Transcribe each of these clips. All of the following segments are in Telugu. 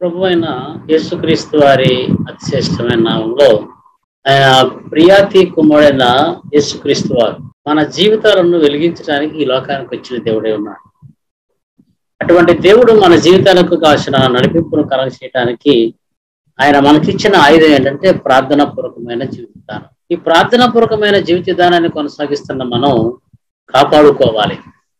ప్రభు అయిన యేసుక్రీస్తు వారి అతిశ్రేష్టమైన నామంలో ఆయన ప్రియాతి కుమారుడైన యేసుక్రీస్తు వారు మన జీవితాలను వెలిగించడానికి ఈ లోకానికి వచ్చిన దేవుడే ఉన్నాడు అటువంటి దేవుడు మన జీవితాలకు కావాల్సిన నడిపింపును కలగ చేయడానికి ఆయన మనకిచ్చిన ఆయుధం ఏంటంటే ప్రార్థనా పూర్వకమైన జీవిత విధానం ఈ ప్రార్థనా పూర్వకమైన జీవిత విధానాన్ని కొనసాగిస్తున్న మనం కాపాడుకోవాలి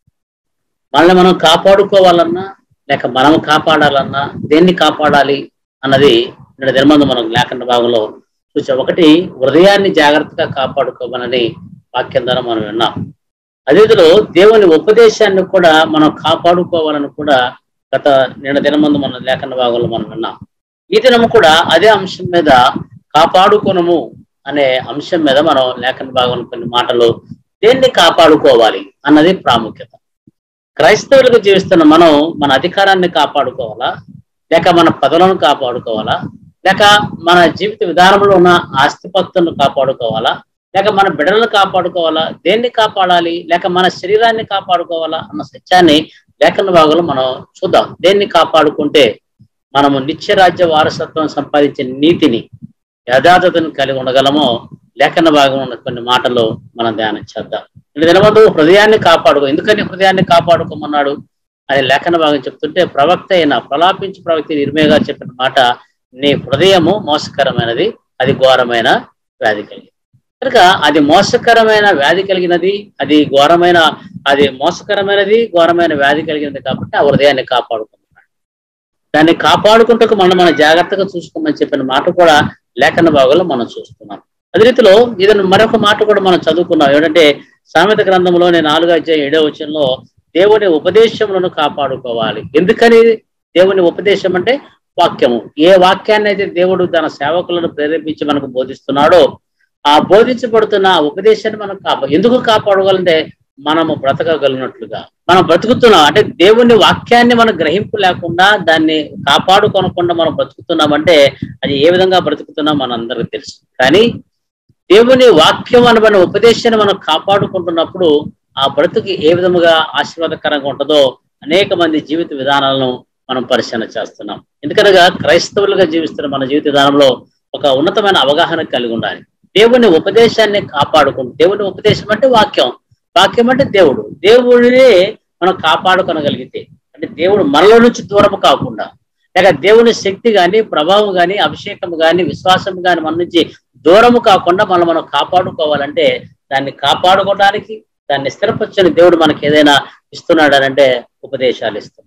మనల్ని మనం కాపాడుకోవాలన్నా లేక మనం కాపాడాలన్నా దేన్ని కాపాడాలి అన్నది ఇక్కడ దినమందు మనం లేఖన భాగంలో చూసాం ఒకటి హృదయాన్ని జాగ్రత్తగా కాపాడుకోవాలని వాక్యం ద్వారా మనం విన్నాం అదేవిధంలో దేవుని ఉపదేశాన్ని కూడా మనం కాపాడుకోవాలని కూడా గత నిన్న దినమందు మన లేఖన భాగంలో మనం విన్నాం ఈ దినము కూడా అదే అంశం మీద కాపాడుకోనము అనే అంశం మీద మనం లేఖన భాగంలో కొన్ని మాటలు దేన్ని కాపాడుకోవాలి అన్నది ప్రాముఖ్యత క్రైస్తవులకు జీవిస్తున్న మనం మన అధికారాన్ని కాపాడుకోవాలా లేక మన పదవులను కాపాడుకోవాలా లేక మన జీవిత విధానంలో ఉన్న ఆస్తిపత్తులను కాపాడుకోవాలా లేక మన బిడ్డలను కాపాడుకోవాలా దేన్ని కాపాడాలి లేక మన శరీరాన్ని కాపాడుకోవాలా అన్న సత్యాన్ని లేఖన భాగంలో మనం చూద్దాం దేన్ని కాపాడుకుంటే మనము నిత్యరాజ్య వారసత్వం సంపాదించే నీతిని యథార్థతను కలిగి ఉండగలమో లేఖన భాగం ఉన్న కొన్ని మాటలు మనం ధ్యానం చేద్దాం ఇది దినమందు హృదయాన్ని కాపాడుకో ఎందుకని హృదయాన్ని కాపాడుకోమన్నాడు అని లేఖన భాగం చెప్తుంటే ప్రవక్త అయిన ప్రలాపించి ప్రవక్త నిర్మేగా చెప్పిన మాట నీ హృదయము మోసకరమైనది అది ఘోరమైన వ్యాధి కలిగింది కనుక అది మోసకరమైన వ్యాధి కలిగినది అది ఘోరమైన అది మోసకరమైనది ఘోరమైన వ్యాధి కలిగినది కాబట్టి ఆ హృదయాన్ని కాపాడుకుంటున్నాడు దాన్ని కాపాడుకుంటూ మనం మన జాగ్రత్తగా చూసుకోమని చెప్పిన మాట కూడా లేఖన భాగంలో మనం చూస్తున్నాం అదే రీతిలో ఇదని మరొక మాట కూడా మనం చదువుకున్నాం ఏంటంటే సామెత గ్రంథంలోని నాలుగో అధ్యాయం ఏడో వచనంలో దేవుని ఉపదేశములను కాపాడుకోవాలి ఎందుకని దేవుని ఉపదేశం అంటే వాక్యము ఏ వాక్యాన్ని అయితే దేవుడు తన సేవకులను ప్రేరేపించి మనకు బోధిస్తున్నాడో ఆ బోధించబడుతున్న ఆ ఉపదేశాన్ని మనం కాపా ఎందుకు కాపాడుకోవాలంటే మనము బ్రతకగలిగినట్లుగా మనం బ్రతుకుతున్నాం అంటే దేవుని వాక్యాన్ని మనం గ్రహింపు లేకుండా దాన్ని కాపాడుకొనకుండా మనం బ్రతుకుతున్నామంటే అది ఏ విధంగా బ్రతుకుతున్నాం మనందరికీ తెలుసు కానీ దేవుని వాక్యం అనబడిన ఉపదేశాన్ని మనం కాపాడుకుంటున్నప్పుడు ఆ బ్రతుకి ఏ విధముగా ఆశీర్వాదకరంగా ఉంటుందో అనేక మంది జీవిత విధానాలను మనం పరిశీలన చేస్తున్నాం ఎందుకనగా క్రైస్తవులుగా జీవిస్తున్న మన జీవిత విధానంలో ఒక ఉన్నతమైన అవగాహన కలిగి ఉండాలి దేవుని ఉపదేశాన్ని కాపాడుకుంటూ దేవుని ఉపదేశం అంటే వాక్యం వాక్యం అంటే దేవుడు దేవుడినే మనం కాపాడుకొనగలిగితే అంటే దేవుడు మనలో నుంచి దూరం కాకుండా లేక దేవుని శక్తి కానీ ప్రభావం కానీ అభిషేకం కానీ విశ్వాసం కానీ మన నుంచి దూరము కాకుండా మనం మనం కాపాడుకోవాలంటే దాన్ని కాపాడుకోవడానికి దాన్ని స్థిరపరచని దేవుడు మనకి ఏదైనా ఇస్తున్నాడు అంటే ఉపదేశాలు ఇస్తున్నాడు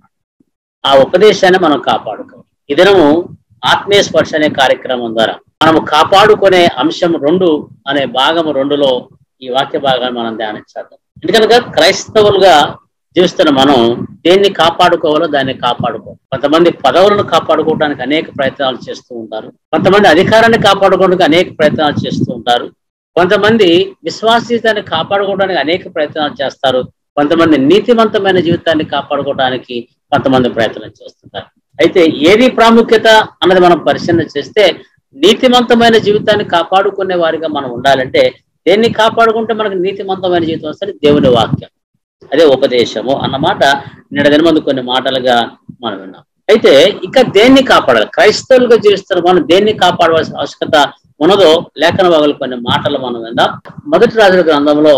ఆ ఉపదేశాన్ని మనం కాపాడుకోవాలి ఈ దినము ఆత్మీయ స్పర్శ అనే కార్యక్రమం ద్వారా మనము కాపాడుకునే అంశం రెండు అనే భాగము రెండులో ఈ వాక్య భాగాన్ని మనం ధ్యానించేద్దాం ఎందుకనగా క్రైస్తవులుగా జీవిస్తున్న మనం దేన్ని కాపాడుకోవాలో దాన్ని కాపాడుకో కొంతమంది పదవులను కాపాడుకోవడానికి అనేక ప్రయత్నాలు చేస్తూ ఉంటారు కొంతమంది అధికారాన్ని కాపాడుకోవడానికి అనేక ప్రయత్నాలు చేస్తూ ఉంటారు కొంతమంది విశ్వాసీయతని కాపాడుకోవడానికి అనేక ప్రయత్నాలు చేస్తారు కొంతమంది నీతివంతమైన జీవితాన్ని కాపాడుకోవడానికి కొంతమంది ప్రయత్నం చేస్తుంటారు అయితే ఏది ప్రాముఖ్యత అన్నది మనం పరిశీలన చేస్తే నీతివంతమైన జీవితాన్ని కాపాడుకునే వారిగా మనం ఉండాలంటే దేన్ని కాపాడుకుంటే మనకు నీతివంతమైన జీవితం వస్తే దేవుని వాక్యం అదే ఉపదేశము అన్నమాట నిన్న దినమందు కొన్ని మాటలుగా మనం విన్నాం అయితే ఇక దేన్ని కాపాడాలి క్రైస్తవులుగా జీవిస్తున్న మనం దేన్ని కాపాడవలసిన ఆవశ్యకత ఉన్నదో లేఖన భాగాలు కొన్ని మాటలు మనం విందాం మొదటి రాజుల గ్రంథంలో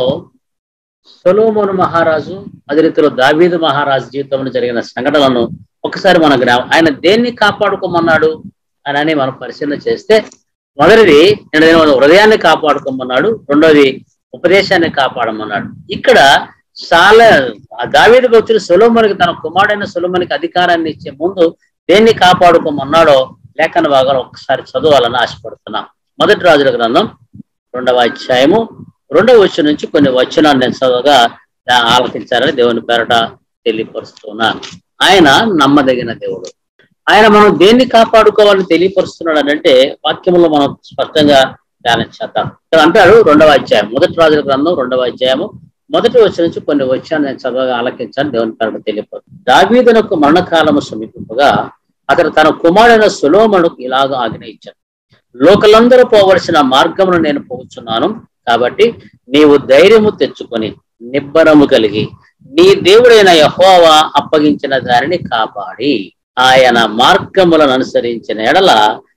సొలోమోను మహారాజు అదే రీతిలో దావీదు మహారాజు జీవితంలో జరిగిన సంఘటనలను ఒకసారి మన గ్రామం ఆయన దేన్ని కాపాడుకోమన్నాడు అని మనం పరిశీలన చేస్తే మొదటిది నేను హృదయాన్ని కాపాడుకోమన్నాడు రెండోది ఉపదేశాన్ని కాపాడమన్నాడు ఇక్కడ చాలా దావీదుకు వచ్చిన సొలోమనికి తన కుమారుడైన సొలోమనికి అధికారాన్ని ఇచ్చే ముందు దేన్ని కాపాడుకోమన్నాడో లేఖన భాగాలు ఒకసారి చదవాలని ఆశపడుతున్నాం మొదటి రాజుల గ్రంథం రెండవ అధ్యాయము రెండవ వచ్చిన నుంచి కొన్ని వచనాలు నేను చదవగా ఆలకించాలని దేవుని పేరట తెలియపరుస్తున్నాను ఆయన నమ్మదగిన దేవుడు ఆయన మనం దేన్ని కాపాడుకోవాలని తెలియపరుస్తున్నాడు అంటే వాక్యంలో మనం స్పష్టంగా ధ్యానం చేద్దాం అంటాడు రెండవ అధ్యాయం మొదటి రాజుల గ్రంథం రెండవ అధ్యాయము మొదటి వచ్చిన నుంచి కొన్ని వచ్చాను నేను చదవగా ఆలకించాను దేవుని పేరట తెలియపరుస్తుంది దావీదునకు మరణకాలము సమీపింపగా అతడు తన కుమారుడైన సులోమనుకు ఇలాగ ఆజ్ఞ ఇచ్చాడు లోకలందరూ పోవలసిన మార్గమును నేను పోవచ్చున్నాను కాబట్టి నీవు ధైర్యము తెచ్చుకొని నిబ్బరము కలిగి నీ దేవుడైన యహోవా అప్పగించిన దానిని కాపాడి ఆయన మార్గములను అనుసరించిన ఎడల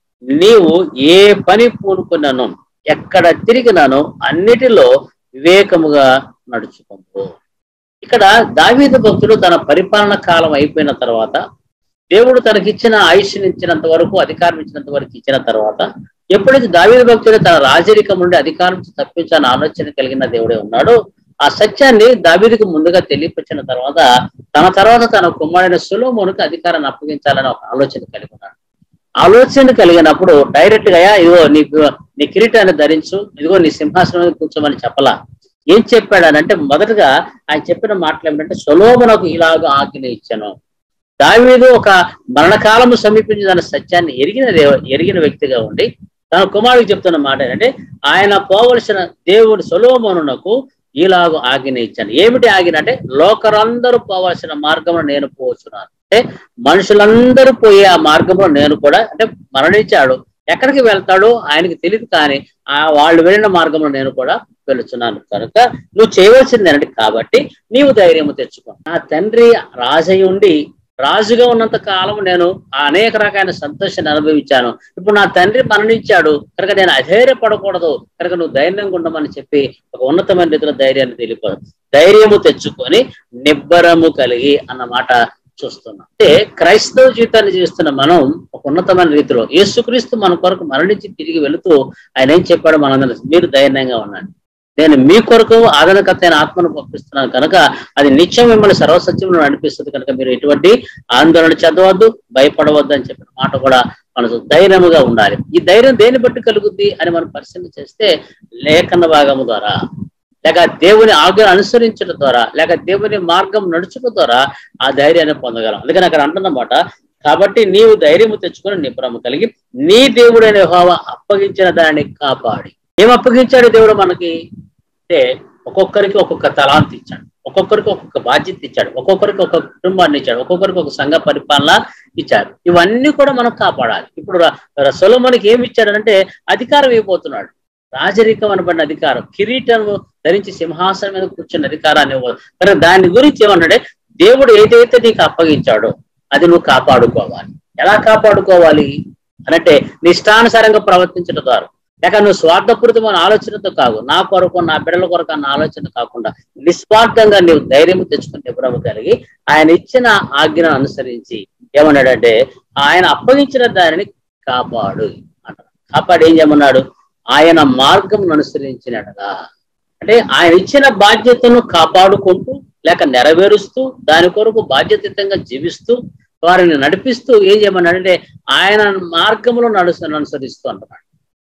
నీవు ఏ పని పూనుకున్నాను ఎక్కడ తిరిగినాను అన్నిటిలో వివేకముగా నడుచుకుంటూ ఇక్కడ దావీదు భక్తుడు తన పరిపాలన కాలం అయిపోయిన తర్వాత దేవుడు తనకిచ్చిన ఆయుష్ని ఇచ్చినంత వరకు అధికారం ఇచ్చినంత వరకు ఇచ్చిన తర్వాత ఎప్పుడైతే దావీదు భక్తుడు తన రాజరికం నుండి అధికారం నుంచి తప్పించాలని ఆలోచన కలిగిన దేవుడే ఉన్నాడు ఆ సత్యాన్ని దావీదుకు ముందుగా తెలియపరిచిన తర్వాత తన తర్వాత తన కుమారుడైన సులోమోనుకు అధికారాన్ని అప్పగించాలని ఒక ఆలోచన కలిగి ఉన్నాడు ఆలోచన కలిగినప్పుడు డైరెక్ట్ గా ఇదిగో నీకు నీ కిరీటాన్ని ధరించు ఇదిగో నీ సింహాసనం మీద కూర్చోమని చెప్పలా ఏం చెప్పాడనంటే మొదటగా ఆయన చెప్పిన మాటలు ఏమిటంటే సొలోమునకు ఇలాగ ఆజ్ఞ ఇచ్చాను దావీదు ఒక మరణకాలము సమీపించిన దాని సత్యాన్ని ఎరిగిన దేవ ఎరిగిన వ్యక్తిగా ఉండి తన కుమారుడికి చెప్తున్న మాట ఏంటంటే ఆయన పోవలసిన దేవుడు సొలోమోనునకు ఇలాగ ఆజ్ఞ ఇచ్చాను ఏమిటి ఆజ్ఞ అంటే లోకరందరూ పోవలసిన మార్గంలో నేను పోవచ్చున్నాను అంటే మనుషులందరూ పోయే ఆ మార్గంలో నేను కూడా అంటే మరణించాడు ఎక్కడికి వెళ్తాడో ఆయనకి తెలియదు కానీ ఆ వాళ్ళు వెళ్ళిన మార్గంలో నేను కూడా వెళుతున్నాను కనుక నువ్వు చేయవలసింది ఏంటంటే కాబట్టి నీవు ధైర్యము తెచ్చుకో నా తండ్రి రాజయ్య ఉండి రాజుగా ఉన్నంత కాలం నేను అనేక రకాల సంతోషాన్ని అనుభవించాను ఇప్పుడు నా తండ్రి మరణించాడు కనుక నేను అధైర్యపడకూడదు కనుక నువ్వు ధైర్యంగా ఉండమని చెప్పి ఒక ఉన్నతమైన రీతిలో ధైర్యాన్ని తెలియదు ధైర్యము తెచ్చుకొని నిబ్బరము కలిగి అన్న మాట చూస్తున్నాం అంటే క్రైస్తవ జీవితాన్ని జీవిస్తున్న మనం ఒక ఉన్నతమైన రీతిలో యేసుక్రీస్తు మన కొరకు మరణించి తిరిగి వెళుతూ ఆయన ఏం చెప్పాడో మనందరం మీరు ధైర్యంగా ఉండండి నేను మీ కొరకు ఆదరణకర్త అయిన ఆత్మను పంపిస్తున్నాను కనుక అది నిత్యం మిమ్మల్ని సర్వసత్యంలో నడిపిస్తుంది కనుక మీరు ఎటువంటి ఆందోళన చెందవద్దు భయపడవద్దు అని చెప్పిన మాట కూడా మనకు ధైర్యముగా ఉండాలి ఈ ధైర్యం దేని బట్టి కలుగుద్ది అని మనం పరిశీలన చేస్తే లేఖన భాగము ద్వారా లేక దేవుని ఆజ్ఞ అనుసరించడం ద్వారా లేక దేవుని మార్గం నడుచడం ద్వారా ఆ ధైర్యాన్ని పొందగలం అందుకని అక్కడ అంటున్నమాట కాబట్టి నీవు ధైర్యము తెచ్చుకొని నిపుణము కలిగి నీ దేవుడైన యెహోవా అప్పగించిన దాన్ని కాపాడి ఏం అప్పగించాడు దేవుడు మనకి అంటే ఒక్కొక్కరికి ఒక్కొక్క తలాంతి ఇచ్చాడు ఒక్కొక్కరికి ఒక్కొక్క బాధ్యత ఇచ్చాడు ఒక్కొక్కరికి ఒక్కొక్క కుటుంబాన్ని ఇచ్చాడు ఒక్కొక్కరికి ఒక సంఘ పరిపాలన ఇచ్చాడు ఇవన్నీ కూడా మనం కాపాడాలి ఇప్పుడు సొలమనికి ఏమి ఇచ్చాడంటే అధికారం ఇవ్వబోతున్నాడు రాజరికం అనబడిన అధికారం కిరీటం ధరించి సింహాసనం మీద కూర్చున్న అధికారాన్ని ఇవ్వదు కానీ దాని గురించి ఏమన్నాడే దేవుడు ఏదైతే నీకు అప్పగించాడో అది నువ్వు కాపాడుకోవాలి ఎలా కాపాడుకోవాలి అనంటే నిష్టానుసారంగా ప్రవర్తించడం ద్వారా లేక నువ్వు స్వార్థపూరితమైన ఆలోచనతో కాదు నా కొరకు నా బిడ్డల కొరకు అన్న ఆలోచన కాకుండా నిస్వార్థంగా నీవు ధైర్యం తెచ్చుకుని నిపుణము కలిగి ఆయన ఇచ్చిన ఆజ్ఞను అనుసరించి ఏమన్నాడంటే ఆయన అప్పగించిన దానిని కాపాడు అంటారు కాపాడు ఏం చేయమన్నాడు ఆయన మార్గం అనుసరించినట్టుగా అంటే ఆయన ఇచ్చిన బాధ్యతను కాపాడుకుంటూ లేక నెరవేరుస్తూ దాని కొరకు బాధ్యతయుతంగా జీవిస్తూ వారిని నడిపిస్తూ ఏం చేయమన్నాడంటే ఆయన మార్గంలో నడుస్తూ అనుసరిస్తూ అంటున్నాడు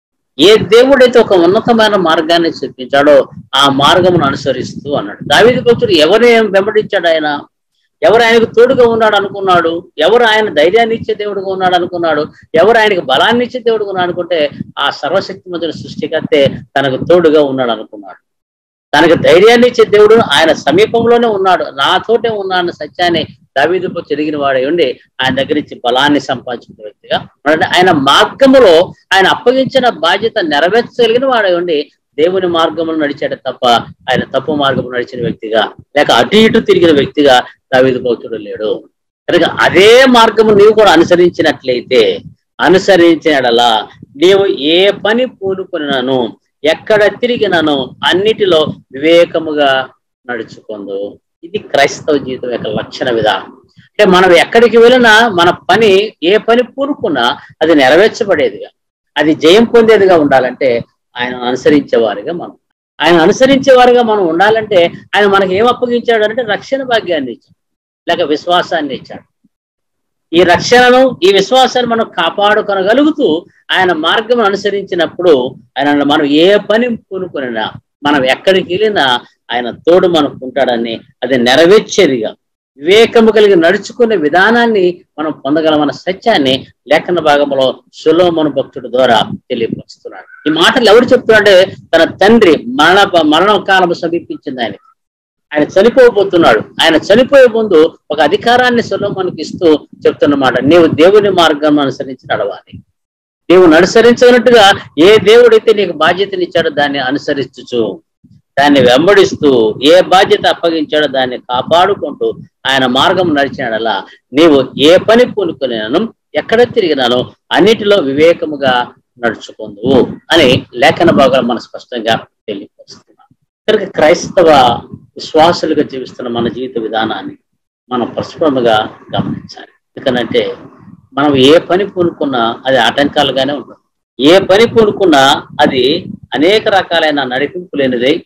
ఏ దేవుడైతే ఒక ఉన్నతమైన మార్గాన్ని చూపించాడో ఆ మార్గమును అనుసరిస్తూ అన్నాడు దావిది భక్తుడు ఎవరు వెంబడించాడు ఆయన ఎవరు ఆయనకు తోడుగా ఉన్నాడు అనుకున్నాడు ఎవరు ఆయన ధైర్యాన్ని ఇచ్చే దేవుడుగా ఉన్నాడు అనుకున్నాడు ఎవరు ఆయనకు బలాన్ని ఇచ్చే దేవుడుగా ఉన్నాడు అనుకుంటే ఆ సర్వశక్తిమంతుడు సృష్టికర్తే తనకు తోడుగా ఉన్నాడు అనుకున్నాడు తనకు ధైర్యాన్ని ఇచ్చే దేవుడు ఆయన సమీపంలోనే ఉన్నాడు నాతోటే ఉన్నాడన్న సత్యాన్ని దావీదుకు తిరిగిన వాడై ఉండి ఆయన దగ్గర నుంచి బలాన్ని సంపాదించిన వ్యక్తిగా అంటే ఆయన మార్గములో ఆయన అప్పగించిన బాధ్యత నెరవేర్చగలిగిన వాడై ఉండి దేవుని మార్గంలో నడిచాడు తప్ప ఆయన తప్పు మార్గంలో నడిచిన వ్యక్తిగా లేక అటు ఇటు తిరిగిన వ్యక్తిగా దావీదు భక్తుడు లేడు కనుక అదే మార్గము నీవు కూడా అనుసరించినట్లయితే అనుసరించినలా నీవు ఏ పని పూనుకున్నాను ఎక్కడ తిరిగినను అన్నిటిలో వివేకముగా నడుచుకుందు ఇది క్రైస్తవ జీవితం యొక్క లక్షణ విధానం అంటే మనం ఎక్కడికి వెళ్ళినా మన పని ఏ పని పూనుకున్నా అది నెరవేర్చబడేదిగా అది జయం పొందేదిగా ఉండాలంటే ఆయన అనుసరించేవారిగా మనం ఆయన అనుసరించేవారుగా మనం ఉండాలంటే ఆయన మనకి ఏం అప్పగించాడు అంటే రక్షణ భాగ్యాన్ని ఇచ్చాడు లేక విశ్వాసాన్ని ఇచ్చాడు ఈ రక్షణను ఈ విశ్వాసాన్ని మనం కాపాడుకొనగలుగుతూ ఆయన మార్గం అనుసరించినప్పుడు ఆయన మనం ఏ పని పూనుకున్నా మనం ఎక్కడికి వెళ్ళినా ఆయన తోడు మనకు ఉంటాడని అది నెరవేర్చేదిగా వివేకము కలిగి నడుచుకునే విధానాన్ని మనం పొందగలమన్న సత్యాన్ని లేఖన భాగంలో సులోమను భక్తుడి ద్వారా తెలియపరుస్తున్నాడు ఈ మాటలు ఎవరు చెప్తున్నాడంటే తన తండ్రి మరణ మరణ కాలం సమీపించింది ఆయన ఆయన చనిపోబోతున్నాడు ఆయన చనిపోయే ముందు ఒక అధికారాన్ని సులోమనికి ఇస్తూ చెప్తున్నమాట నీవు దేవుని మార్గం అనుసరించి నడవాలి నీవు అనుసరించినట్టుగా ఏ దేవుడైతే నీకు బాధ్యతనిచ్చాడో దాన్ని అనుసరించుచు దాన్ని వెంబడిస్తూ ఏ బాధ్యత అప్పగించాడో దాన్ని కాపాడుకుంటూ ఆయన మార్గం నడిచినాడలా నీవు ఏ పని పూనుకునేను ఎక్కడ తిరిగినానో అన్నిటిలో వివేకముగా నడుచుకుందువు అని లేఖన భాగాలు మనం స్పష్టంగా తెలియపరుస్తున్నాం ఇక్కడికి క్రైస్తవ విశ్వాసులుగా జీవిస్తున్న మన జీవిత విధానాన్ని మనం ప్రస్ఫుటముగా గమనించాలి ఎందుకనంటే మనం ఏ పని పూనుకున్నా అది ఆటంకాలుగానే ఉంటుంది ఏ పని పూనుకున్నా అది అనేక రకాలైన నడిపింపు లేనిదై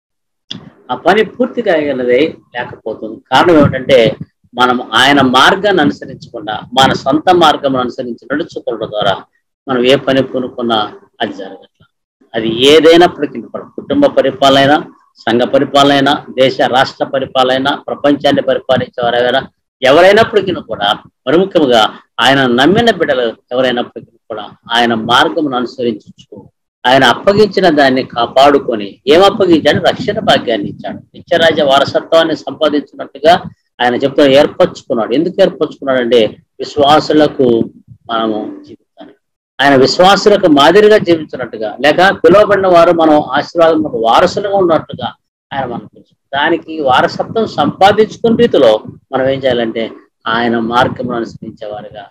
ఆ పని పూర్తిగా అయ్యినదే లేకపోతుంది కారణం ఏమిటంటే మనం ఆయన మార్గాన్ని అనుసరించకుండా మన సొంత మార్గం అనుసరించి నడుచుకోవడం ద్వారా మనం ఏ పని పూనుకున్నా అది జరగట్ల అది ఏదైనప్పటికీ కూడా కుటుంబ పరిపాలన సంఘ పరిపాలన దేశ రాష్ట్ర పరిపాలన ప్రపంచాన్ని పరిపాలించేవారైనా ఎవరైనప్పటికీ కూడా మరి ముఖ్యంగా ఆయన నమ్మిన బిడ్డలు ఎవరైనప్పటికీ కూడా ఆయన మార్గమును అనుసరించు ఆయన అప్పగించిన దాన్ని కాపాడుకొని ఏం అప్పగించాడు రక్షణ భాగ్యాన్ని ఇచ్చాడు నిత్యరాజ్య వారసత్వాన్ని సంపాదించినట్టుగా ఆయన చెప్తా ఏర్పరచుకున్నాడు ఎందుకు ఏర్పరచుకున్నాడు అంటే విశ్వాసులకు మనము జీవితాన్ని ఆయన విశ్వాసులకు మాదిరిగా జీవించినట్టుగా లేక పిలువబడిన వారు మనం ఆశీర్వాదం వారసులుగా ఉన్నట్టుగా ఆయన మనం తెలుసు దానికి వారసత్వం సంపాదించుకున్న రీతిలో మనం ఏం చేయాలంటే ఆయన మార్గం అనుసరించే వారుగా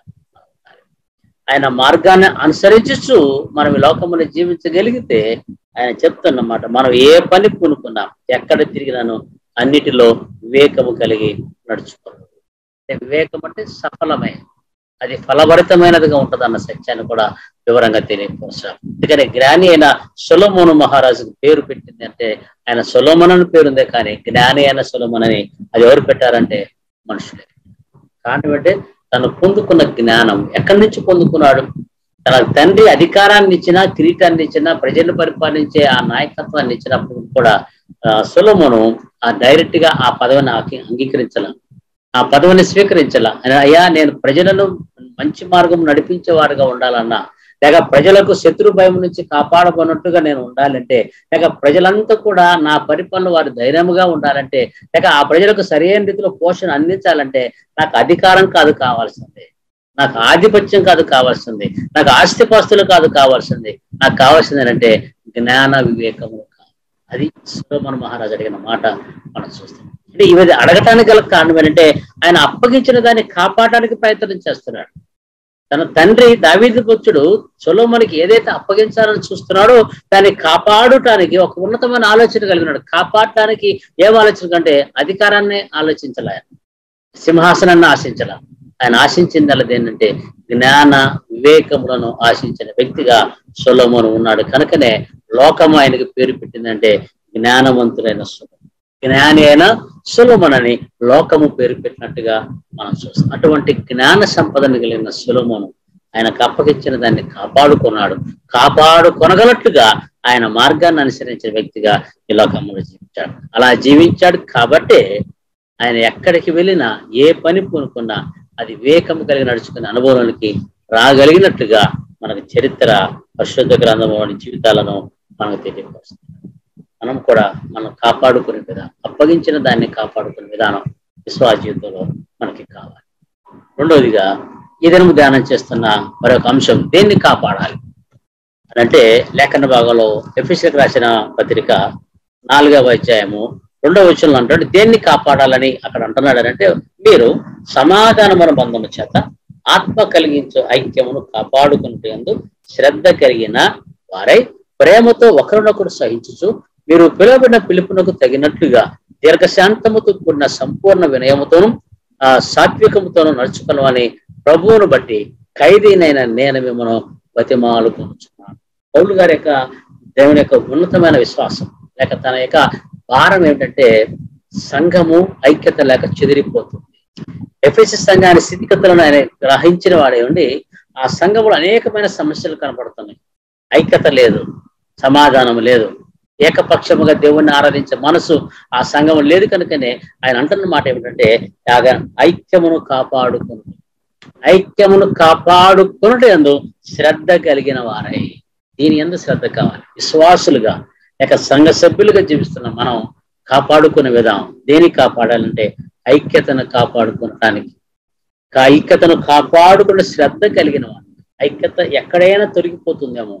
ఆయన మార్గాన్ని అనుసరించచ్చు మనం ఈ లోకముని జీవించగలిగితే ఆయన చెప్తున్నమాట మనం ఏ పని పూనుకున్నాం ఎక్కడ తిరిగినాను అన్నిటిలో వివేకము కలిగి నడుచుకున్నాం అంటే వివేకం అంటే సఫలమే అది ఫలభరితమైనదిగా ఉంటది అన్న సత్యాన్ని కూడా వివరంగా తెలియపరుచాం ఎందుకని జ్ఞాని అయిన సొలమోను మహారాజుకు పేరు పెట్టింది అంటే ఆయన సొలమన్ అని పేరుందే కానీ జ్ఞాని అయిన సొలమన్ అని అది ఎవరు పెట్టారంటే మనుషులే కారణం అంటే తను పొందుకున్న జ్ఞానం ఎక్కడి నుంచి పొందుకున్నాడు తన తండ్రి అధికారాన్ని ఇచ్చిన కిరీటాన్ని ఇచ్చిన ప్రజలు పరిపాలించే ఆ నాయకత్వాన్ని ఇచ్చినప్పుడు కూడా సులమును ఆ డైరెక్ట్ గా ఆ పదవిని అంగీకరించాల ఆ పదవిని స్వీకరించాల అయ్యా నేను ప్రజలను మంచి మార్గం నడిపించేవారుగా ఉండాలన్నా లేక ప్రజలకు శత్రు భయం నుంచి కాపాడబడినట్టుగా నేను ఉండాలంటే లేక ప్రజలంతా కూడా నా పరిపాలన వారు ధైర్యముగా ఉండాలంటే లేక ఆ ప్రజలకు సరైన రీతిలో పోషణ అందించాలంటే నాకు అధికారం కాదు కావాల్సింది నాకు ఆధిపత్యం కాదు కావాల్సింది నాకు ఆస్తిపాస్తులు కాదు కావాల్సింది నాకు కావాల్సింది ఏంటంటే జ్ఞాన వివేకము అది సుబ్రహ్మణ్య మహారాజు అడిగిన మాట మనం చూస్తాం అంటే ఇవి అడగటానికి గల కారణం ఏంటంటే ఆయన అప్పగించిన దాన్ని కాపాడడానికి ప్రయత్నం చేస్తున్నాడు తన తండ్రి దావీది పుత్రుడు సొలోమనికి ఏదైతే అప్పగించాలని చూస్తున్నాడో దాన్ని కాపాడటానికి ఒక ఉన్నతమైన ఆలోచన కలిగినాడు కాపాడటానికి ఏం ఆలోచన కంటే అధికారాన్ని ఆలోచించాల ఆయన సింహాసనాన్ని ఆశించాల ఆయన ఆశించింది ఏంటంటే జ్ఞాన వివేకములను ఆశించిన వ్యక్తిగా సొలోమోను ఉన్నాడు కనుకనే లోకము ఆయనకి పేరు పెట్టిందంటే జ్ఞానవంతుడైన సులభం జ్ఞాని అయిన సులభనని లోకము పేరు పెట్టినట్టుగా మనం చూస్తాం అటువంటి జ్ఞాన సంపదను కలిగిన సులభమును ఆయనకు అప్పగించిన దాన్ని కాపాడుకున్నాడు కాపాడుకొనగలట్టుగా ఆయన మార్గాన్ని అనుసరించిన వ్యక్తిగా ఈ లోకంలో జీవించాడు అలా జీవించాడు కాబట్టే ఆయన ఎక్కడికి వెళ్ళినా ఏ పని పూనుకున్నా అది వివేకం కలిగి నడుచుకునే అనుభవానికి రాగలిగినట్టుగా మనకు చరిత్ర పరిశుద్ధ గ్రంథంలోని జీవితాలను మనకు తెలియపరుస్తుంది మనం కూడా మనం కాపాడుకునే విధానం అప్పగించిన దాన్ని కాపాడుకునే విధానం విశ్వాస జీవితంలో మనకి కావాలి రెండవదిగా ఈ దినం ధ్యానం చేస్తున్న మరొక అంశం దేన్ని కాపాడాలి అంటే లేఖన భాగంలో ఎఫీసీలకు రాసిన పత్రిక నాలుగవ అధ్యాయము రెండవ విషయంలో అంటాడు దేన్ని కాపాడాలని అక్కడ అంటున్నాడు అంటే మీరు సమాధానమున బంధము చేత ఆత్మ కలిగించు ఐక్యమును కాపాడుకుంటేందు శ్రద్ధ కలిగిన వారై ప్రేమతో ఒకరినొకరు సహించుచు మీరు పిలువబడిన పిలుపునకు తగినట్లుగా దీర్ఘశాంతముతో కూడిన సంపూర్ణ వినయముతోను ఆ సాత్వికముతోను నడుచుకున్నామని ప్రభువును బట్టి ఖైదీనైన నేను మిమ్మను బతిమాలుకుంటున్నాను పౌలు గారి యొక్క దేవుని యొక్క ఉన్నతమైన విశ్వాసం లేక తన యొక్క భారం ఏమిటంటే సంఘము ఐక్యత లేక చెదిరిపోతుంది ఎఫ్ఎస్సి సంఘాన్ని స్థితిగతులను ఆయన గ్రహించిన వాడే ఉండి ఆ సంఘంలో అనేకమైన సమస్యలు కనపడుతున్నాయి ఐక్యత లేదు సమాధానం లేదు ఏకపక్షముగా దేవుణ్ణి ఆరాధించే మనసు ఆ సంఘం లేదు కనుకనే ఆయన అంటున్న మాట ఏమిటంటే ఐక్యమును కాపాడుకుని ఐక్యమును కాపాడుకున్నట్టు ఎందు శ్రద్ధ కలిగిన వారై దీని ఎందు శ్రద్ధ కావాలి విశ్వాసులుగా లేక సంఘ సభ్యులుగా జీవిస్తున్న మనం కాపాడుకునే విధానం దేని కాపాడాలంటే ఐక్యతను కాపాడుకోవటానికి ఐక్యతను కాపాడుకునే శ్రద్ధ కలిగిన వారు ఐక్యత ఎక్కడైనా తొలగిపోతుందేమో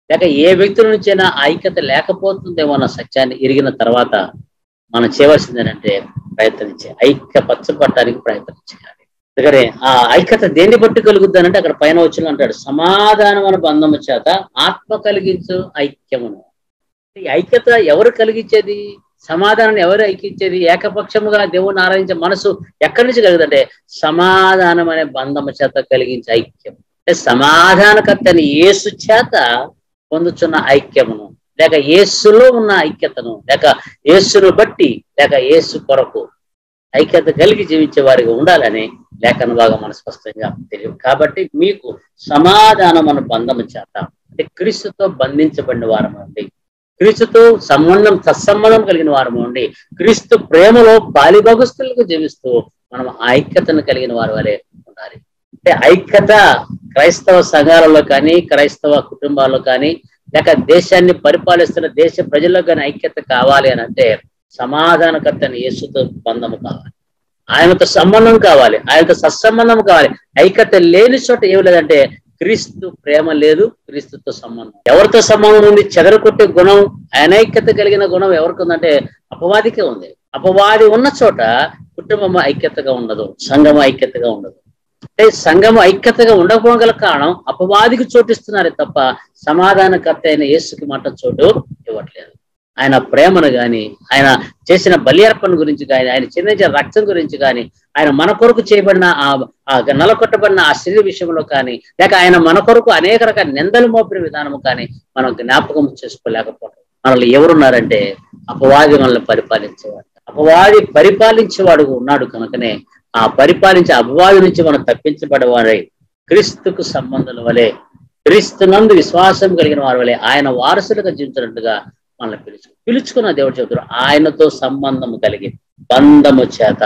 లేక ఏ వ్యక్తుల నుంచైనా ఆ ఐక్యత లేకపోతుందేమో అన్న సత్యాన్ని ఎరిగిన తర్వాత మనం చేయవలసింది ఏంటంటే ప్రయత్నించే ఐక్య పచ్చబట్టడానికి ప్రయత్నించాలి అందుకనే ఆ ఐక్యత దేన్ని బట్టి కలుగుద్ది అంటే అక్కడ పైన వచ్చిన అంటాడు సమాధానం అనే బంధము చేత ఆత్మ కలిగించు ఐక్యమును ఈ ఐక్యత ఎవరు కలిగించేది సమాధానం ఎవరు ఐక్యించేది ఏకపక్షముగా దేవుని ఆరాధించే మనసు ఎక్కడి నుంచి కలుగుతుందంటే సమాధానం అనే బంధము చేత కలిగించే ఐక్యం అంటే సమాధానకర్త అని యేసు చేత పొందుతున్న ఐక్యమును లేక యేసులో ఉన్న ఐక్యతను లేక యేసును బట్టి లేక యేసు కొరకు ఐక్యత కలిగి జీవించే వారిగా ఉండాలని లేఖన భాగం మన స్పష్టంగా తెలియదు కాబట్టి మీకు సమాధానం అన్న బంధము చేత అంటే క్రీస్తుతో బంధించబడిన వారం ఉండి క్రీస్తుతో సంబంధం సత్సంబంధం కలిగిన వారం ఉండి క్రీస్తు ప్రేమలో బాలిభగస్తులకు జీవిస్తూ మనం ఆ ఐక్యతను కలిగిన వారి వలె ఉండాలి అంటే ఐక్యత క్రైస్తవ సంఘాలలో కానీ క్రైస్తవ కుటుంబాల్లో కానీ లేక దేశాన్ని పరిపాలిస్తున్న దేశ ప్రజల్లో కానీ ఐక్యత కావాలి అని అంటే సమాధానకర్తని యేసుతో బంధము కావాలి ఆయనతో సంబంధం కావాలి ఆయనతో సత్సంబంధం కావాలి ఐక్యత లేని చోట ఏమి లేదంటే క్రీస్తు ప్రేమ లేదు క్రీస్తుతో సంబంధం ఎవరితో సంబంధం ఉంది చెదరకొట్టే గుణం అనైక్యత కలిగిన గుణం ఎవరికి ఉందంటే అపవాదికే ఉంది అపవాది ఉన్న చోట కుటుంబం ఐక్యతగా ఉండదు సంఘం ఐక్యతగా ఉండదు అంటే సంఘం ఐక్యతగా ఉండకపోవడం గల కారణం అపవాదికి చోటిస్తున్నారే తప్ప సమాధానకర్త అయిన యేసుకి మాట చోటు ఇవ్వట్లేదు ఆయన ప్రేమను గాని ఆయన చేసిన బలి అర్పణ గురించి కానీ ఆయన చెందించిన రక్తం గురించి కానీ ఆయన మన కొరకు చేయబడిన ఆ ఆ నలకొట్టబడిన ఆ శరీర విషయంలో కానీ లేక ఆయన మన కొరకు అనేక రకాల నిందలు మోపిన విధానము కానీ మనం జ్ఞాపకం చేసుకోలేకపోవడం మనల్ని ఎవరున్నారంటే అపవాది మనల్ని పరిపాలించేవాడు అపవాది పరిపాలించేవాడు ఉన్నాడు కనుకనే ఆ పరిపాలించే అపవాది నుంచి మనం తప్పించబడేవారై క్రీస్తుకు సంబంధం వలె క్రీస్తునందు విశ్వాసం కలిగిన వారి వలె ఆయన వారసులుగా జీవించినట్టుగా మనల్ని పిలుచు పిలుచుకున్న దేవుడు చెబుతారు ఆయనతో సంబంధం కలిగి బంధము చేత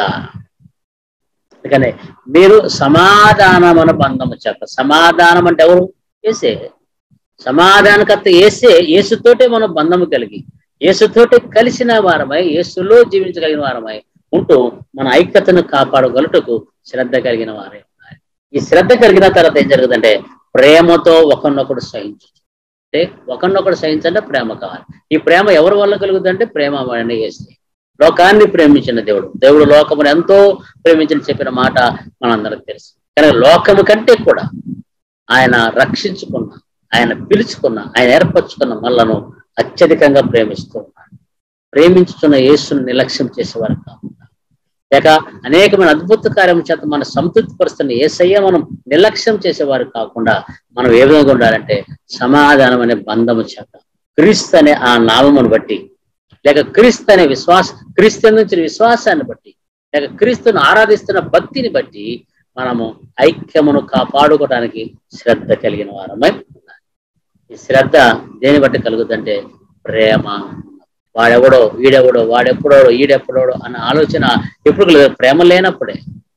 అందుకనే మీరు సమాధానం అన్న బంధము చేత సమాధానం అంటే ఎవరు ఏసే సమాధానకర్త ఏసే యేసుతోటే మనం బంధము కలిగి యేసుతోటి కలిసిన వారమై యేసులో జీవించగలిగిన వారమై ఉంటూ మన ఐక్యతను కాపాడగలుటకు శ్రద్ధ కలిగిన వారే ఉన్నారు ఈ శ్రద్ధ కలిగిన తర్వాత ఏం జరుగుతుందంటే ప్రేమతో ఒకరినొకడు సహించు అంటే ఒకరినొకడు సహించంటే ప్రేమ కావాలి ఈ ప్రేమ ఎవరి వల్ల కలుగుతుందంటే ప్రేమ వాడిని వేస్తే లోకాన్ని ప్రేమించిన దేవుడు దేవుడు లోకమును ఎంతో ప్రేమించిన చెప్పిన మాట మనందరికి తెలుసు కానీ లోకము కంటే కూడా ఆయన రక్షించుకున్న ఆయన పిలుచుకున్న ఆయన ఏర్పరచుకున్న మనలను అత్యధికంగా ప్రేమిస్తూ ఉన్నాడు ప్రేమించుతున్న యేసును నిర్లక్ష్యం చేసేవారు కాకుండా లేక అనేకమైన అద్భుత కార్యం చేత మన సంతృప్తి పరుస్తున్న ఏసయ్య మనం నిర్లక్ష్యం చేసేవారు కాకుండా మనం ఏ విధంగా ఉండాలంటే సమాధానం అనే బంధము చేత క్రీస్తు అనే ఆ నామమును బట్టి లేక క్రీస్తు అనే విశ్వాస క్రీస్తు నుంచి విశ్వాసాన్ని బట్టి లేక క్రీస్తును ఆరాధిస్తున్న భక్తిని బట్టి మనము ఐక్యమును కాపాడుకోవడానికి శ్రద్ధ కలిగిన వారమై ఉండాలి ఈ శ్రద్ధ దేని బట్టి కలుగుతుందంటే ప్రేమ వాడెవడో వీడెవడో వాడెప్పుడోడో ఈడెప్పుడోడో అన్న ఆలోచన ఎప్పుడు లేదు ప్రేమ లేనప్పుడే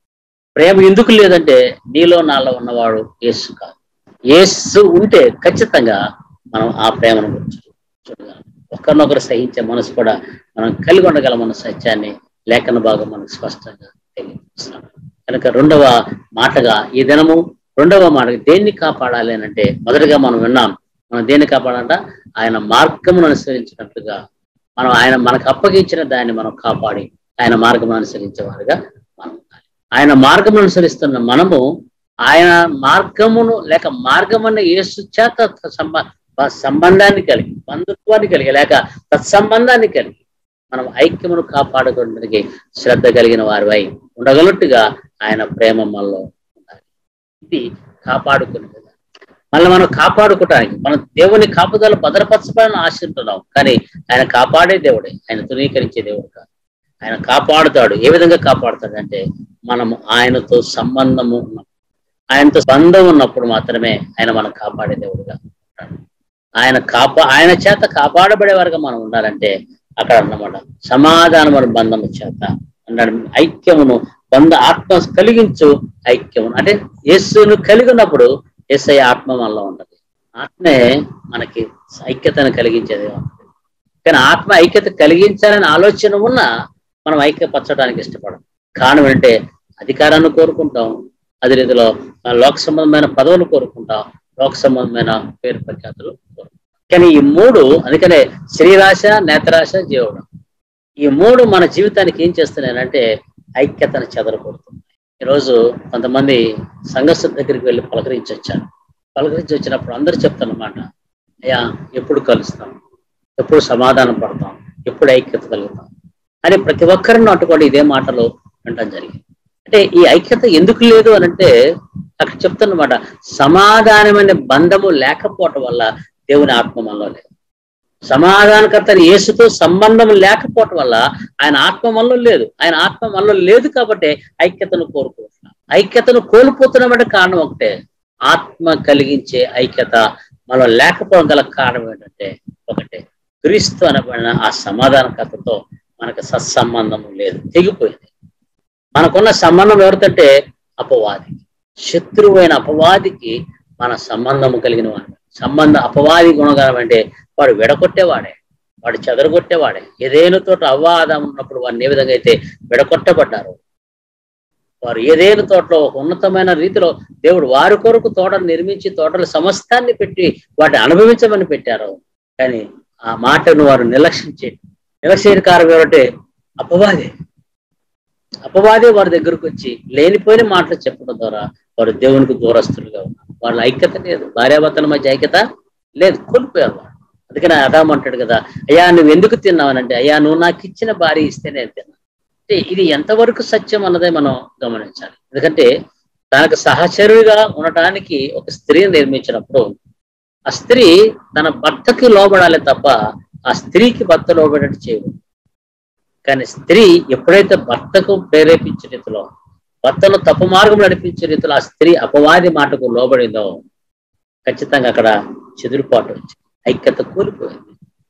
ప్రేమ ఎందుకు లేదంటే నీలో నాలో ఉన్నవాడు యేసు కాదు యేసు ఉంటే ఖచ్చితంగా మనం ఆ ప్రేమను గురించి చూడగలం ఒకరినొకరు సహించే మనసు కూడా మనం కలిగి ఉండగలమన్న సత్యాన్ని లేఖన భాగం మనకు స్పష్టంగా తెలియజేస్తున్నాం కనుక రెండవ మాటగా ఈ దినము రెండవ మాట దేన్ని కాపాడాలి అని అంటే మొదటిగా మనం విన్నాం మనం దేన్ని కాపాడాలంట ఆయన మార్గమును అనుసరించినట్లుగా మనం ఆయన మనకు అప్పగించిన దాన్ని మనం కాపాడి ఆయన మార్గం అనుసరించే వారుగా మనం ఉండాలి ఆయన మార్గం అనుసరిస్తున్న మనము ఆయన మార్గమును లేక మార్గం అన్న యేసు చేత సంబ సంబంధాన్ని కలిగి బంధుత్వాన్ని కలిగి లేక తత్సంబంధాన్ని కలిగి మనం ఐక్యమును కాపాడుకోవడానికి శ్రద్ధ కలిగిన వారివై ఉండగలట్టుగా ఆయన ప్రేమ మనలో ఉండాలి ఇది కాపాడుకునే విధానం మళ్ళీ మనం కాపాడుకోవటానికి మనం దేవుని కాపుదల భద్రపరచబడిన ఆశిస్తున్నాం కానీ ఆయన కాపాడే దేవుడే ఆయన ధృవీకరించే దేవుడు కాదు ఆయన కాపాడుతాడు ఏ విధంగా కాపాడుతాడు అంటే మనము ఆయనతో సంబంధము ఉన్నాం ఆయనతో బంధం ఉన్నప్పుడు మాత్రమే ఆయన మనం కాపాడే దేవుడుగా ఉంటాడు ఆయన కాపా ఆయన చేత కాపాడబడే వరకు మనం ఉండాలంటే అక్కడ అన్నమాట సమాధానమైన బంధము చేత అన్నాడు ఐక్యమును బంధ ఆత్మ కలిగించు ఐక్యమును అంటే యేసును కలిగి ఉన్నప్పుడు యేసయ్య ఆత్మ మనలో ఉంటది ఆత్మే మనకి ఐక్యతను కలిగించేది ఉంటుంది కానీ ఆత్మ ఐక్యత కలిగించాలని ఆలోచన ఉన్నా మనం ఐక్యపరచడానికి ఇష్టపడం కారణం ఏంటంటే అధికారాన్ని కోరుకుంటాం అదే రీతిలో లోక సంబంధమైన పదవులు కోరుకుంటాం లోక సంబంధమైన పేరు ప్రఖ్యాతులు కోరుకుంటాం కానీ ఈ మూడు అందుకనే శ్రీరాశ నేత్రాశ జీవుడు ఈ మూడు మన జీవితానికి ఏం చేస్తున్నాయంటే ఐక్యతను చెదరగొడుతుంది ఈరోజు కొంతమంది సంఘస్థ దగ్గరికి వెళ్ళి పలకరించి వచ్చాను పలకరించి వచ్చినప్పుడు అందరూ చెప్తానమాట అయ్యా ఎప్పుడు కలుస్తాం ఎప్పుడు సమాధానం పడతాం ఎప్పుడు ఐక్యత కలుగుతాం అని ప్రతి ఒక్కరిని నాటుకోండి ఇదే మాటలు వినటం జరిగింది అంటే ఈ ఐక్యత ఎందుకు లేదు అని అంటే అక్కడ చెప్తున్నమాట సమాధానమైన బంధము లేకపోవటం వల్ల దేవుని ఆత్మ మనలో లేదు సమాధానకర్త యేసుతో సంబంధం లేకపోవటం వల్ల ఆయన ఆత్మ మనలో లేదు ఆయన ఆత్మ మనలో లేదు కాబట్టి ఐక్యతను కోరుకుంటున్నాం ఐక్యతను కోల్పోతున్నామంటే కారణం ఒకటే ఆత్మ కలిగించే ఐక్యత మనలో లేకపోవడం గల కారణం ఏంటంటే ఒకటే క్రీస్తు అనబడిన ఆ సమాధానకర్తతో మనకు సత్సంబంధం లేదు తెగిపోయింది మనకున్న సంబంధం ఎవరితంటే అపవాది శత్రువైన అపవాదికి మన సంబంధము కలిగిన వాడు సంబంధ అపవాది గుణగణం అంటే వాడు విడగొట్టేవాడే వాడు చెదరగొట్టేవాడే ఏదేను తోట అవ్వాదం ఉన్నప్పుడు వారిని ఏ విధంగా అయితే విడగొట్టబడ్డారు వారు ఏదేను తోటలో ఒక ఉన్నతమైన రీతిలో దేవుడు వారి కొరకు తోటను నిర్మించి తోటల సమస్తాన్ని పెట్టి వాటిని అనుభవించమని పెట్టారు కానీ ఆ మాటను వారు నిర్లక్ష్యించే నిర్లక్ష్య కారణం ఏమంటే అపవాదే అపవాదే వారి దగ్గరకు వచ్చి లేనిపోయిన మాటలు చెప్పడం ద్వారా వారు దేవునికి దూరస్తులుగా ఉన్నారు వాళ్ళ ఐక్యత లేదు భార్యాభర్తల మధ్య ఐక్యత లేదు కోల్పోయారు వారు అందుకని అదాం అంటాడు కదా అయ్యా నువ్వు ఎందుకు తిన్నావనంటే అయ్యా నువ్వు నాకు ఇచ్చిన భార్య ఇస్తేనే తిన్నా అంటే ఇది ఎంతవరకు సత్యం అన్నదే మనం గమనించాలి ఎందుకంటే తనకు సహచరుడిగా ఉండటానికి ఒక స్త్రీని నిర్మించినప్పుడు ఆ స్త్రీ తన భర్తకి లోబడాలి తప్ప ఆ స్త్రీకి భర్త లోబడేట్టు చేయదు కానీ స్త్రీ ఎప్పుడైతే భర్తకు ప్రేరేపించే రీతిలో భర్తను తప్పు మార్గం నడిపించే రీతిలో ఆ స్త్రీ అపవాది మాటకు లోబడిందో ఖచ్చితంగా అక్కడ చెదురుపాటు వచ్చింది ఐక్యత కూలిపోయింది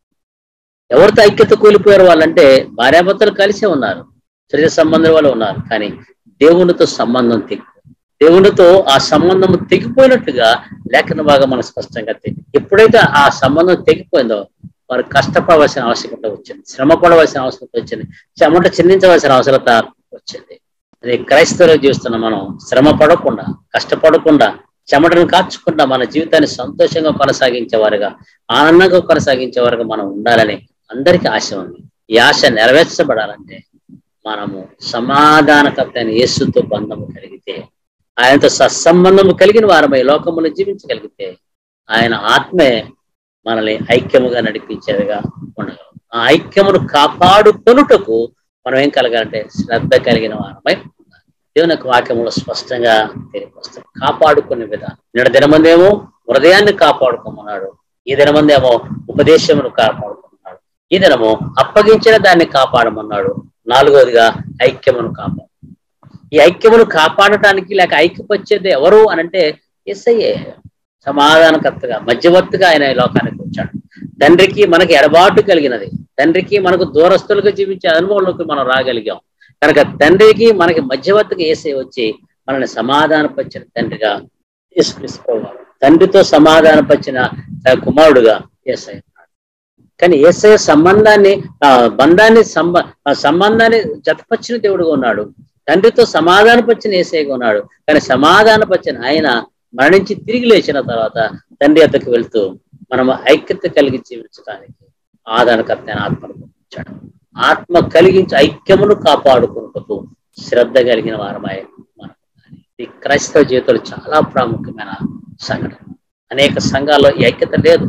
ఎవరితో ఐక్యత కూలిపోయారు వాళ్ళంటే భార్యాభర్తలు కలిసే ఉన్నారు శరీర సంబంధం వాళ్ళు ఉన్నారు కానీ దేవునితో సంబంధం తెగి దేవునితో ఆ సంబంధం తెగిపోయినట్టుగా లేఖన భాగం మనకు స్పష్టంగా తెలియదు ఎప్పుడైతే ఆ సంబంధం తెగిపోయిందో వారు కష్టపడవలసిన ఆవశ్యకత వచ్చింది శ్రమ పడవలసిన అవసరత వచ్చింది చెమట చిందించవలసిన అవసరత వచ్చింది అదే క్రైస్తవులు జీవిస్తున్న మనం శ్రమ పడకుండా కష్టపడకుండా చెమటను కాచుకుండా మన జీవితాన్ని సంతోషంగా కొనసాగించేవారుగా ఆనందంగా కొనసాగించేవారుగా మనం ఉండాలని అందరికీ ఆశ ఉంది ఈ ఆశ నెరవేర్చబడాలంటే మనము సమాధానకర్త అయిన యేసుతో బంధము కలిగితే ఆయనతో సత్సంబంధము కలిగిన వారమై లోకమును జీవించగలిగితే ఆయన ఆత్మే మనల్ని ఐక్యముగా నడిపించేదిగా ఉండగలం ఆ ఐక్యమును కాపాడుకొనుటకు మనం ఏం కలగాలంటే శ్రద్ధ కలిగిన వారమై ఉండాలి దేవుని యొక్క వాక్యములో స్పష్టంగా తెలియపరుస్తాం కాపాడుకునే విధానం నిన్న దినమందేమో హృదయాన్ని కాపాడుకోమన్నాడు ఈ దినమందేమో ఉపదేశమును కాపాడుకున్నాడు ఈ దినము అప్పగించిన దాన్ని కాపాడమన్నాడు నాలుగవదిగా ఐక్యమును కాపాడు ఈ ఐక్యమును కాపాడటానికి లేక ఐక్యపరిచేది ఎవరు అనంటే ఎస్ఐఏ సమాధానకర్తగా మధ్యవర్తిగా ఆయన ఈ లోకానికి వచ్చాడు తండ్రికి మనకి ఎడబాటు కలిగినది తండ్రికి మనకు దూరస్తులుగా జీవించే అనుభవంలోకి మనం రాగలిగాం కనుక తండ్రికి మనకి మధ్యవర్తిగా ఏసై వచ్చి మనల్ని సమాధానపరిచిన తండ్రిగా తీసుకుపోవాలి తండ్రితో సమాధానపరిచిన కుమారుడుగా ఏసై కానీ ఏసఐ సంబంధాన్ని ఆ బంధాన్ని సంబ సంబంధాన్ని జతపరిచిన దేవుడుగా ఉన్నాడు తండ్రితో సమాధానపరిచిన ఏసైగా ఉన్నాడు కానీ సమాధానపరిచిన ఆయన మరణించి తిరిగి లేచిన తర్వాత తండ్రి అద్దకు వెళ్తూ మనం ఐక్యత కలిగి జీవించడానికి ఆధారకర్త అయిన ఆత్మను పంపించాడు ఆత్మ కలిగించి ఐక్యమును కాపాడుకున్నటకు శ్రద్ధ కలిగిన వారమై మనం ఈ క్రైస్తవ జీవితంలో చాలా ప్రాముఖ్యమైన సంఘటన అనేక సంఘాల్లో ఈ ఐక్యత లేదు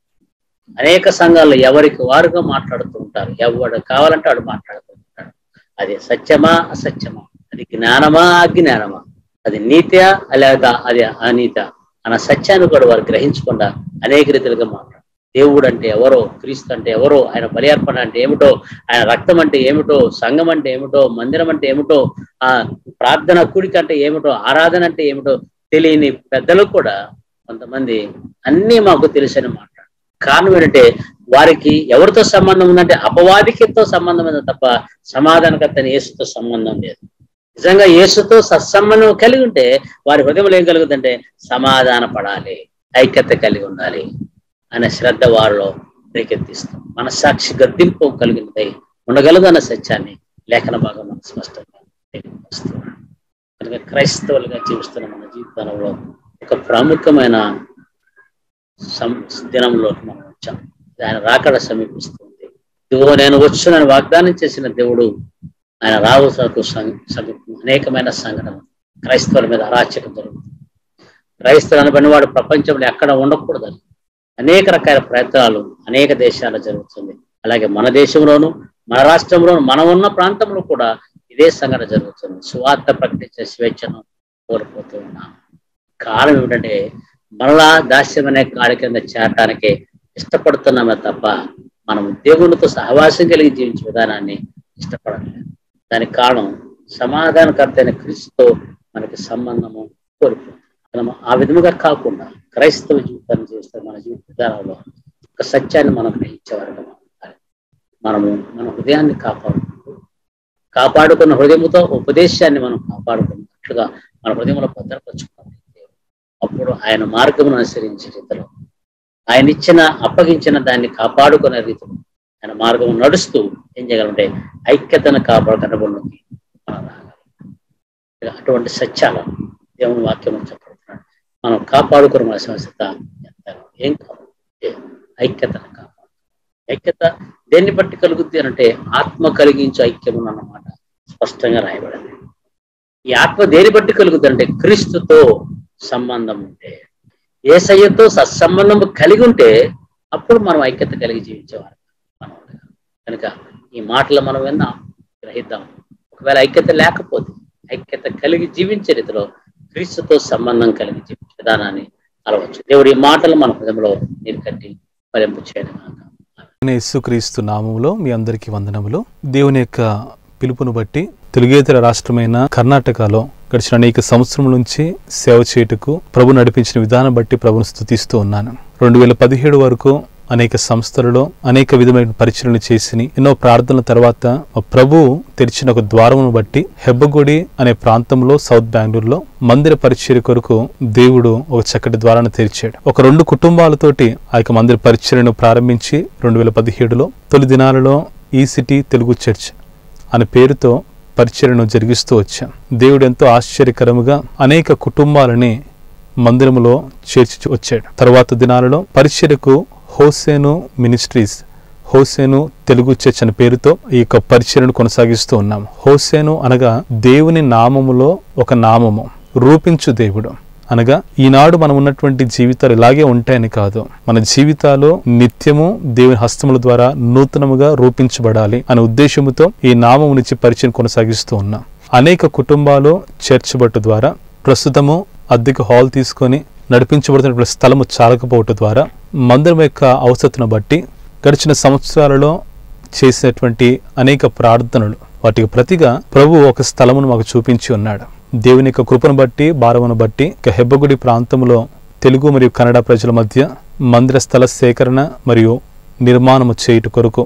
అనేక సంఘాల్లో ఎవరికి వారుగా మాట్లాడుతూ ఉంటారు ఎవడు కావాలంటే వాడు మాట్లాడుతూ ఉంటాడు అది సత్యమా అసత్యమా అది జ్ఞానమా అజ్ఞానమా అది నీత్యా లేదా అది అనీత అన్న సత్యాన్ని కూడా వారు గ్రహించకుండా అనేక రీతిలుగా మాట్లాడు దేవుడు అంటే ఎవరో క్రీస్తు అంటే ఎవరో ఆయన బలియార్పణ అంటే ఏమిటో ఆయన రక్తం అంటే ఏమిటో సంఘం అంటే ఏమిటో మందిరం అంటే ఏమిటో ఆ ప్రార్థన కూడిక అంటే ఏమిటో ఆరాధన అంటే ఏమిటో తెలియని పెద్దలు కూడా కొంతమంది అన్నీ మాకు తెలుసని మాట్లాడు కారణం ఏంటంటే వారికి ఎవరితో సంబంధం ఉందంటే అపవాదికితో సంబంధం ఉంది తప్ప సమాధానకర్తని యేసుతో సంబంధం లేదు నిజంగా యేసుతో సత్సంబంధం కలిగి ఉంటే వారి హృదయంలో ఏం కలుగుతుందంటే సమాధాన పడాలి ఐక్యత కలిగి ఉండాలి అనే శ్రద్ధ వారిలో రేకెత్తిస్తాం మనసాక్షి గద్దింపు కలిగినదై ఉండగలదు అన్న సత్యాన్ని లేఖన భాగం మనకు స్పష్టంగా తెలియపరుస్తున్నాడు కనుక క్రైస్తవులుగా జీవిస్తున్న మన జీవితంలో ఒక ప్రాముఖ్యమైన సం దినంలో మనం వచ్చాం ఆయన రాకడ సమీపిస్తుంది ఇదిగో నేను వచ్చునని వాగ్దానం చేసిన దేవుడు ఆయన రావులకు అనేకమైన సంఘటన క్రైస్తవుల మీద అరాచకం జరుగుతుంది క్రైస్తవులు అనబడిన వాడు ప్రపంచంలో ఎక్కడ ఉండకూడదని అనేక రకాల ప్రయత్నాలు అనేక దేశాల్లో జరుగుతుంది అలాగే మన దేశంలోను మన రాష్ట్రంలోను మనం ఉన్న ప్రాంతంలో కూడా ఇదే సంఘటన జరుగుతుంది సువార్త ప్రకటించే స్వేచ్ఛను కోల్పోతూ ఉన్నాం కారణం ఏమిటంటే మరలా దాస్యం అనే కాడి కింద చేరటానికి ఇష్టపడుతున్నామే తప్ప మనం దేవునితో సహవాసం కలిగి జీవించే విధానాన్ని ఇష్టపడలేదు దానికి కారణం సమాధానకర్త అయిన క్రీస్తుతో మనకి సంబంధము కోల్పోతుంది మనం ఆ విధముగా కాకుండా క్రైస్తవ జీవితాన్ని చేస్తే మన జీవిత విధానంలో ఒక సత్యాన్ని మనం గ్రహించేవారుగా ఉండాలి మనము మన హృదయాన్ని కాపాడుకుంటూ కాపాడుకున్న హృదయముతో ఉపదేశాన్ని మనం కాపాడుకున్నట్లుగా మన హృదయంలో భద్రపరచుకున్నట్లయితే అప్పుడు ఆయన మార్గమును అనుసరించే రీతిలో ఆయన ఇచ్చిన అప్పగించిన దాన్ని కాపాడుకునే రీతిలో ఆయన మార్గం నడుస్తూ ఏం చేయగలంటే ఐక్యతను కాపాడుకున్నబడికి మనం రాగలం అటువంటి సత్యాలను దేవుని వాక్యం చెప్పబడుతున్నాడు మనం కాపాడుకున్న సమస్యత ఏం కావాలి ఐక్యతను కాపాడు ఐక్యత దేన్ని బట్టి కలుగుద్ది అంటే ఆత్మ కలిగించు ఐక్యము అన్నమాట స్పష్టంగా రాయబడింది ఈ ఆత్మ దేని బట్టి కలుగుద్ది అంటే క్రీస్తుతో సంబంధం ఉంటే ఏసయ్యతో సత్సంబంధం కలిగి ఉంటే అప్పుడు మనం ఐక్యత కలిగి జీవించేవారు మనం కనుక ఈ మాటలు మనం విన్నాం గ్రహిద్దాం ఒకవేళ ఐక్యత లేకపోతే ఐక్యత కలిగి జీవించే రీతిలో క్రీస్తుతో సంబంధం కలిగి జీవించే విధానాన్ని అలవచ్చు దేవుడి ఈ మాటలు మన హృదయంలో నీరు కట్టి ఫలింపు చేయడం యేసుక్రీస్తు నామములో మీ అందరికీ వందనములు దేవుని యొక్క పిలుపును బట్టి తెలుగేతర రాష్ట్రమైన కర్ణాటకలో గడిచిన అనేక సంవత్సరం నుంచి సేవ చేయుటకు ప్రభు నడిపించిన విధానం బట్టి ప్రభును స్థుతిస్తూ ఉన్నాను రెండు వేల పదిహేడు వరకు అనేక సంస్థలలో అనేక విధమైన పరిచయలు చేసి ఎన్నో ప్రార్థనల తర్వాత ప్రభు తెరిచిన ఒక ద్వారమును బట్టి హెబ్బగుడి అనే ప్రాంతంలో సౌత్ బెంగళూరులో మందిర పరిచయ కొరకు దేవుడు ఒక చక్కటి ద్వారాన్ని తెరిచాడు ఒక రెండు కుటుంబాలతోటి ఆ యొక్క మందిర పరిచయను ప్రారంభించి రెండు వేల పదిహేడులో తొలి దినాలలో ఈ సిటీ తెలుగు చర్చ్ అనే పేరుతో పరిచయను జరిగిస్తూ వచ్చాం దేవుడు ఎంతో ఆశ్చర్యకరముగా అనేక కుటుంబాలని మందిరములో చేర్చి వచ్చాడు తర్వాత దినాలలో పరిచయకు Hosanna ministries Hosanna Telugu church అనే పేరుతో ఈ యొక్క పరిచయను కొనసాగిస్తూ ఉన్నాం హోసేను అనగా దేవుని నామములో ఒక నామము రూపించు దేవుడు అనగా ఈనాడు మనం ఉన్నటువంటి జీవితాలు ఇలాగే ఉంటాయని కాదు మన జీవితాలు నిత్యము దేవుని హస్తముల ద్వారా నూతనముగా రూపించబడాలి అనే ఉద్దేశముతో ఈ నామము నుంచి పరిచయం కొనసాగిస్తూ ఉన్నాం అనేక కుటుంబాలు చర్చ్ బట్టు ద్వారా ప్రస్తుతము అద్దెకు హాల్ తీసుకొని నడిపించబడుతున్న స్థలము చాలకపోవటం ద్వారా మందిరం యొక్క అవసరతను బట్టి గడిచిన సంవత్సరాలలో చేసినటువంటి అనేక ప్రార్థనలు వాటికి ప్రతిగా ప్రభు ఒక స్థలమును మాకు చూపించి ఉన్నాడు దేవుని యొక్క కృపను బట్టి భారమును బట్టి ఇక హెబ్బగుడి ప్రాంతంలో తెలుగు మరియు కన్నడ ప్రజల మధ్య మందిర స్థల సేకరణ మరియు నిర్మాణము చేయుట కొరకు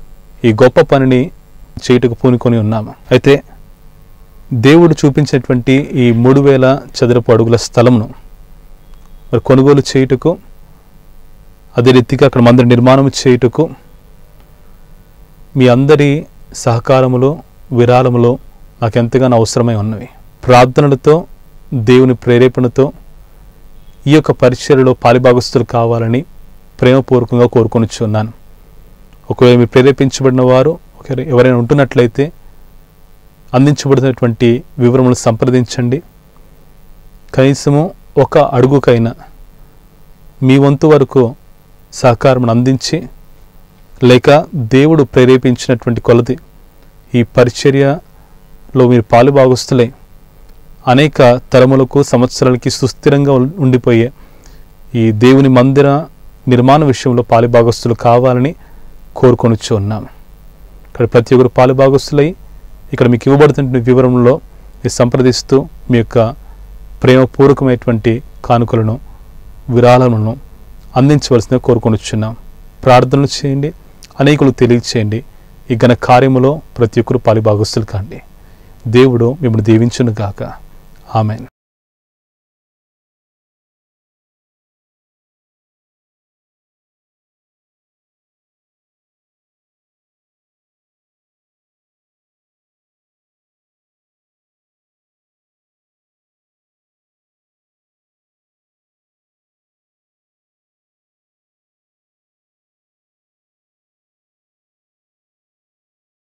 ఈ గొప్ప పనిని చేయుటకు పూనుకొని ఉన్నాము అయితే దేవుడు చూపించినటువంటి ఈ మూడు వేల చదరపు అడుగుల స్థలమును మరి కొనుగోలు చేయుటకు అదే రీతిగా అక్కడ మందిర నిర్మాణం చేయుటకు మీ అందరి సహకారములో విరాళములో నాకు ఎంతగానో అవసరమై ఉన్నవి ప్రార్థనలతో దేవుని ప్రేరేపణతో ఈ యొక్క పరిచయలో పాలిభాగస్తులు కావాలని ప్రేమపూర్వకంగా కోరుకొనిచున్నాను ఒకవేళ మీరు ప్రేరేపించబడిన వారు ఒకవేళ ఎవరైనా ఉంటున్నట్లయితే అందించబడినటువంటి వివరములు సంప్రదించండి కనీసము ఒక అడుగుకైనా మీ వంతు వరకు సహకారం అందించి లేక దేవుడు ప్రేరేపించినటువంటి కొలది ఈ పరిచర్యలో మీరు పాలుభాగస్తులై అనేక తరములకు సంవత్సరాలకి సుస్థిరంగా ఉం- ఉండిపోయే ఈ దేవుని మందిర నిర్మాణ విషయంలో పాలుభాగస్తులు కావాలని కోరుకొనిచ్చు ఉన్నాము ఇక్కడ ప్రతి ఒక్కరు పాలుభాగస్తులై ఇక్కడ మీకు ఇవ్వబడుతున్న వివరంలో మీరు సంప్రదిస్తూ మీ యొక్క ప్రేమపూర్వకమైనటువంటి కానుకలను విరాళములను అందించవలసిందిగా కోరుకొనిచున్నాం ప్రార్థనలు చేయండి అనేకులు తెలియచేయండి ఈ ఘన కార్యములో ప్రతి ఒక్కరు పాలిభాగస్తులు కాండి దేవుడు మిమ్మల్ని దీవించును గాక ఆమెన్